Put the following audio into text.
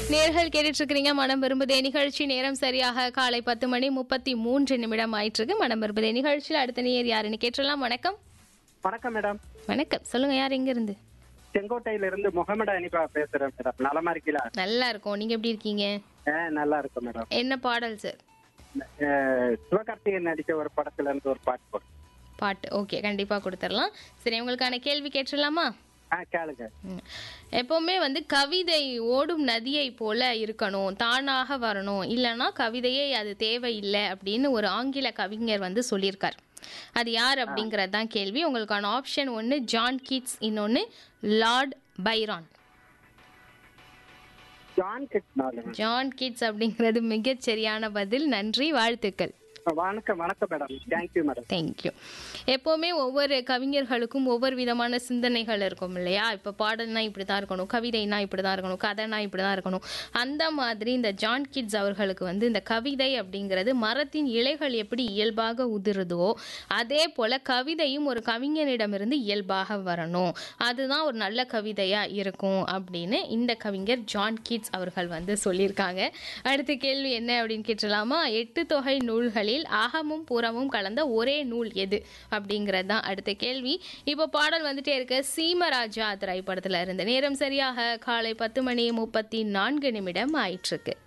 நேர்கள் கேட்டுட்டு இருக்கிறீங்க மனம் விரும்புதே நிகழ்ச்சி நேரம் சரியாக காலை பத்து மணி முப்பத்தி மூன்று நிமிடம் ஆயிட்டு இருக்கு மனம் விரும்புதே நிகழ்ச்சியில் அடுத்த நேர் யாருன்னு கேட்டுடலாம் வணக்கம் வணக்கம் மேடம் வணக்கம் சொல்லுங்க யார் எங்க இருந்து செங்கோட்டையில இருந்து முகமது அனிபா பேசுறேன் மேடம் நலமா இருக்கீங்களா நல்லா இருக்கும் நீங்க எப்படி இருக்கீங்க ஆ, நல்லா இருக்கும் மேடம் என்ன பாடல் சார் ஆ, சிவகார்த்திகேயன் நடிச்ச ஒரு படத்துல இருந்து ஒரு பாட்டு போடும் பாட்டு ஓகே கண்டிப்பா கொடுத்துடலாம் சரி உங்களுக்கான கேள்வி கேட்டுடலாமா ஆ கேளுங்க ம். எப்பவுமே வந்து கவிதை ஓடும் நதியை போல இருக்கணும் தானாக வரணும் இல்லைன்னா கவிதையே அது தேவையில்லை அப்படின்னு ஒரு ஆங்கில கவிஞர் வந்து சொல்லியிருக்கார் அது யார் அப்படிங்கிறது தான் கேள்வி உங்களுக்கான ஆப்ஷன் ஒன்று ஜான் கீட்ஸ் இன்னொன்று லார்ட் பைரான் ஜான் கிட்னால ஜான் கீட்ஸ் அப்படிங்கிறது மிகச் சரியான பதில் நன்றி வாழ்த்துக்கள் வணக்கம் வணக்கம் மேடம் தேங்க்யூ மேடம் தேங்க்யூ எப்போவுமே ஒவ்வொரு கவிஞர்களுக்கும் ஒவ்வொரு விதமான சிந்தனைகள் இருக்கும் இல்லையா இப்போ பாடல்னா இப்படி தான் இருக்கணும் கவிதைனா இப்படி தான் இருக்கணும் கதைனா இப்படி தான் இருக்கணும் அந்த மாதிரி இந்த ஜான் கிட்ஸ் அவர்களுக்கு வந்து இந்த கவிதை அப்படிங்கிறது மரத்தின் இலைகள் எப்படி இயல்பாக உதிருதோ அதே போல் கவிதையும் ஒரு கவிஞனிடமிருந்து இயல்பாக வரணும் அதுதான் ஒரு நல்ல கவிதையாக இருக்கும் அப்படின்னு இந்த கவிஞர் ஜான் கிட்ஸ் அவர்கள் வந்து சொல்லியிருக்காங்க அடுத்த கேள்வி என்ன அப்படின்னு கேட்டலாமா எட்டு தொகை நூல்களில் அகமும் புறமும் கலந்த ஒரே நூல் எது அப்படிங்கிறது தான் அடுத்த கேள்வி இப்போ பாடல் வந்துட்டே இருக்க சீமராஜா திரைப்படத்துல இருந்து நேரம் சரியாக காலை பத்து மணி முப்பத்தி நான்கு நிமிடம் ஆயிட்டிருக்கு